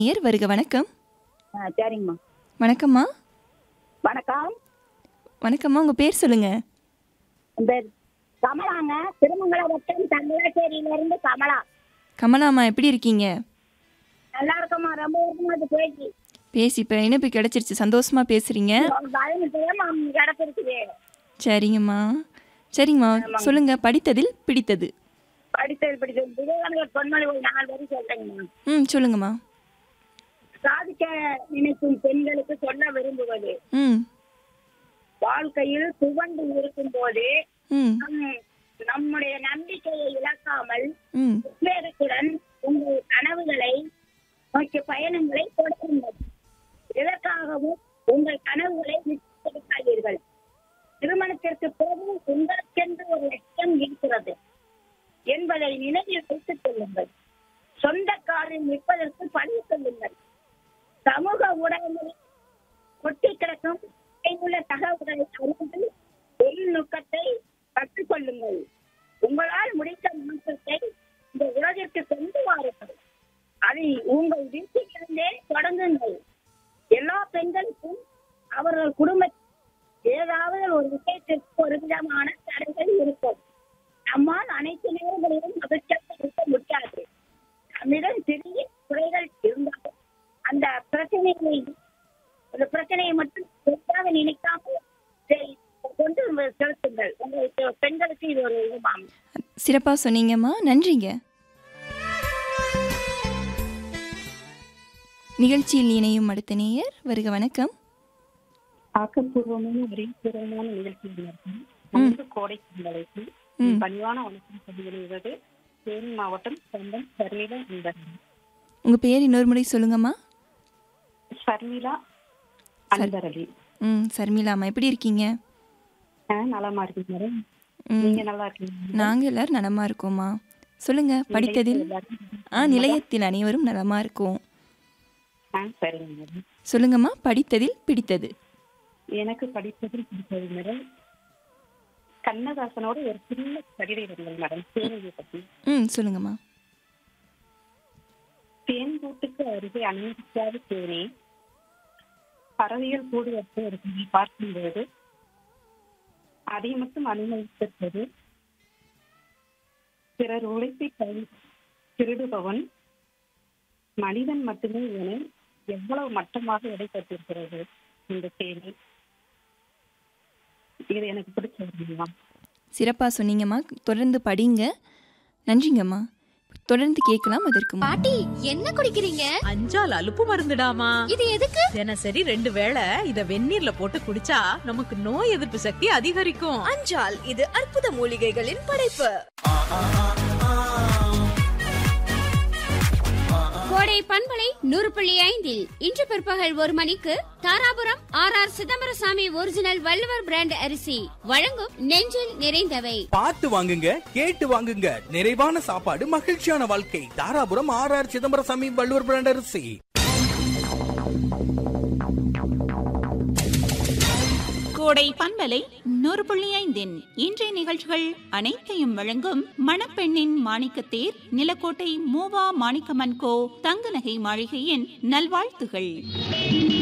நேர் வருக வணக்கம் ஆ சரிங்கம்மா வணக்கம்மா வணக்கம் வணக்கம்மா உங்கள் பேர் சொல்லுங்க இந்த கமலாங்க திருமங்கல வட்டம் தங்களாச்சேரியில இருந்து கமலா கமலாம்மா எப்படி இருக்கீங்க நல்லா இருக்கம்மா ரொம்ப வருஷமா அது பேசி பேசி இப்போ இணைப்பு கிடைச்சிருச்சு சந்தோஷமா பேசுறீங்க பயணத்தையும் கிடப்பிருக்குது சரிங்கம்மா சரிங்கம்மா சொல்லுங்க படித்ததில் பிடித்தது படித்தது படித்தது விவேகானந்தர் பொன்மொழி ஒரு நாலு வரி சொல்றேங்கம்மா ம் சொல்லுங்கம்மா சாதிக்க நினைக்கும் பெண்களுக்கு சொல்ல விரும்புவது ம் வாழ்க்கையில் துவண்டு இருக்கும் போது ம் நம்- நம்முடைய நம்பிக்கையை இழக்காமல் ம் உத்வேகத்துடன் உங்கள் கனவுகளை நோக்கிய பயணங்களை தொடருங்கள் இதற்காகவும் உங்கள் கனவுகளை விட்டுவிடாதீர்கள் திருமணத்திற்கு பிறகு உங்களுக்கென்று ஒரு லட்சியம் இருக்கிறது என்பதை நினைவில் வைத்துக் கொள்ளுங்கள் சொந்த காலில் நிற்பதற்கு பணி கொள்ளுங்கள் சமூக ஊடகங்களில் கொட்டி கிடக்கும் உள்ள தகவல்களை அறிந்து தொழில்நுட்பத்தை கற்றுக்கொள்ளுங்கள் உங்களால் முடித்த மாற்றத்தை இந்த உலகிற்கு கொண்டு வாருங்கள் அதை உங்கள் வீட்டிலிருந்தே தொடங்குங்கள் எல்லா பெண்களுக்கும் அவர்கள் குடும்ப ஏதாவது ஒரு விஷயத்திற்கு ஒரு விதமான தடைகள் இருக்கும் நம்மால் அனைத்து நேரங்களிலும் மகிழ்ச்சியாக இருக்க முடியாது நம்மிடம் சிறிய குறைகள் இருந்தாலும் அந்த பிரச்சனைகளை அந்த பிரச்சனையை மட்டும் பெரிதாக நினைக்காமல் இதை கொண்டு செலுத்துங்கள் உங்களுக்கு பெண்களுக்கு இது ஒரு இதுமாம் சிறப்பாக சொன்னீங்கம்மா நன்றிங்க நிகழ்ச்சியில் இணையும் அடுத்த நேயர் வருக வணக்கம் ஆக்கப்பூர்வமான அறிவுபூர்வமான நிகழ்ச்சிகள் இருக்கும் அன்பு கோடை கும்பலைக்கு ம். பணிவான வணக்கம் சொல்லிவிடுவது தேனி மாவட்டம் சொந்தம் சர்மிளா அன்பரடி உங்கள் பேர் இன்னொரு முறை சொல்லுங்கம்மா சர்மிளா அன்பரடி ம் சர்மிளாம்மா எப்படி இருக்கீங்க ஆ, நலமா இருக்கீங்க மேடம் ம் நீங்க நல்லா இருக்கீங்க நாங்கள் எல்லாரும் நலமாக இருக்கோம்மா சொல்லுங்க படித்ததில் ஆ நிலையத்தில் அனைவரும் நலமாக இருக்கோம் ஆ சரிங்க மேடம் சொல்லுங்கம்மா படித்ததில் பிடித்தது எனக்கு படிப்பதில் பிடிச்சது மேடம் கண்ணதாசனோட ஒரு சின்ன கவிதை இருந்தது மேடம் தேனியை பத்தி ம் சொல்லுங்கம்மா தேன் கூட்டுக்கு அருகே அனுமதிக்காத தேனே பறவைகள் கூடு வைத்து இருக்கிறதை பார்க்கும்போது அதை மட்டும் அனுமதித்திருப்பது பிறர் உழைப்பை கை திருடுபவன் மனிதன் மட்டுமே என எவ்வளவு மட்டமாக இடைப்பட்டிருக்கிறது இந்த தேனி இது எனக்கு பிடிச்ச ஒரு சிறப்பாக சொன்னீங்கம்மா தொடர்ந்து படிங்க நன்றிங்கம்மா தொடர்ந்து கேட்கலாம் அதற்கு முன். பாட்டி என்ன குடிக்கிறீங்க அஞ்சால் அலுப்பு மருந்துடாமா இது எதுக்கு தினசரி ரெண்டு வேளை இத வெந்நீர்ல போட்டு குடிச்சா நமக்கு நோய் எதிர்ப்பு சக்தி அதிகரிக்கும் அஞ்சால் இது அற்புத மூலிகைகளின் படைப்பு கோடை பண்பலை நூறு புள்ளி ஐந்தில் இன்று பிற்பகல் ஒரு மணிக்கு Dharapuram R R Chidambarasamy original Valluvar brand அரிசி வழங்கும் நெஞ்சில் நிறைந்தவை பார்த்து வாங்குங்க கேட்டு வாங்குங்க நிறைவான சாப்பாடு மகிழ்ச்சியான வாழ்க்கை Dharapuram R R Chidambarasamy Valluvar brand அரிசி கோடை பண்பலை நூறு புள்ளி ஐந்தின் இன்றைய நிகழ்ச்சிகள் அனைத்தையும் வழங்கும் மணப்பெண்ணின் மாணிக்கத்தேர் நிலக்கோட்டை மூவா மாணிக்கமன் கோ தங்க நகை மாளிகையின் நல்வாழ்த்துகள்